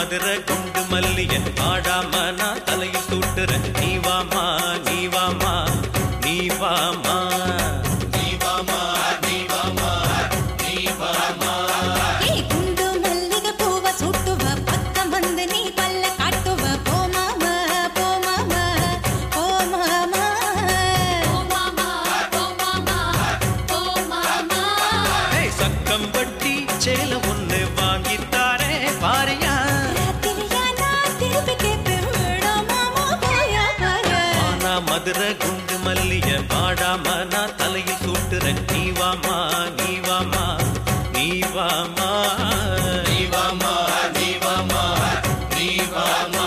மதுரை குண்டு மல்லிய ஆடாம நான் தலையில் சூட்டுறேன் நீ வாமா நீ வாமா நீ வாமா ஏய் குண்டு மல்லிகை பூவ சுட்டுவ பக்கம் வந்து நீ பல்ல காட்டுவ போமாமா போமாமா போமாமா ஏய், சக்கம்பட்டி சேல ஒண்ணு வாங்கித்தாரே பாரியா ராத்திரியா நான் திருப்பி கேட்பேன் விடாமாமா போயா பாரு ஆனா மதுரை குண்டு மல்லிய பாடாம நான் தலையில் சூட்டுறேன் நீ வாமா நீ வாமா நீ வாமா நீ வாமா நீ வாமா நீ வாமா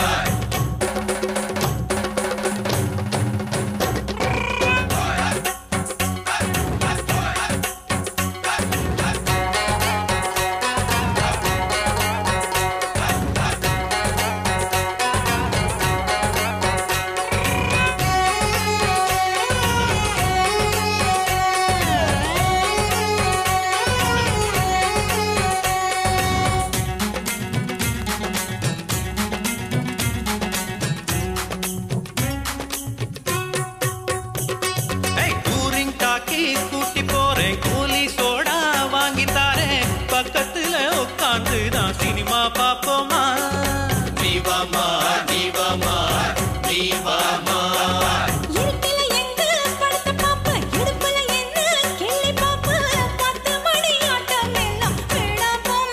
ஏய், டூரிங் டாக்கி கூட்டி போறேன் கூலி சோடா வாங்கி தாரேன் பக்கத்துல உட்காந்து நான் சினிமா பாப்போமா நீ வாமா நீ வாமா நீ வாமா இருட்டில எங்க படுத்து பாப்ப இடுப்புல என்ன கிள்ளி பாப்ப பத்து மணி ஆட்டம் எல்லாம் விடா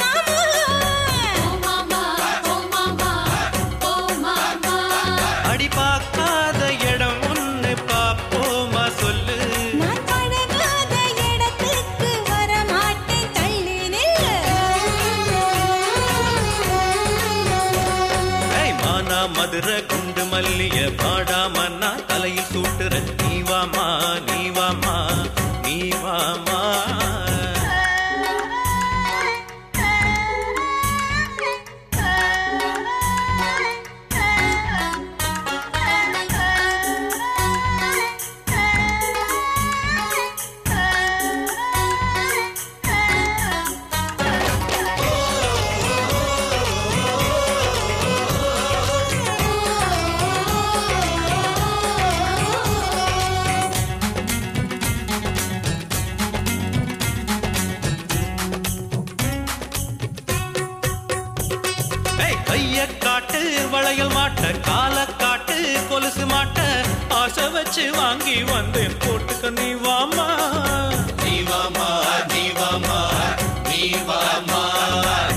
போமாமா அடி பார்க்காத இடம் ஒண்ணு பாப்போமா சொல்லு நான் பழகாத இடத்துக்கு வர மாட்டேன் தள்ளி நில்லு ஏய், மானா மதுரை குண்டு மல்லிய பாடாம நான் தலையில் சூட்டுறேன் நீ வாமா நீ வாமா நீ வாமா ஏய், கைய காட்டு வளையல் மாட்ட கால காட்டு கொலுசு மாட்ட ஆசை வச்சு வாங்கி வந்தேன் போட்டுக்க நீ வாமா நீ வாமா நீ வாமா நீ வாமா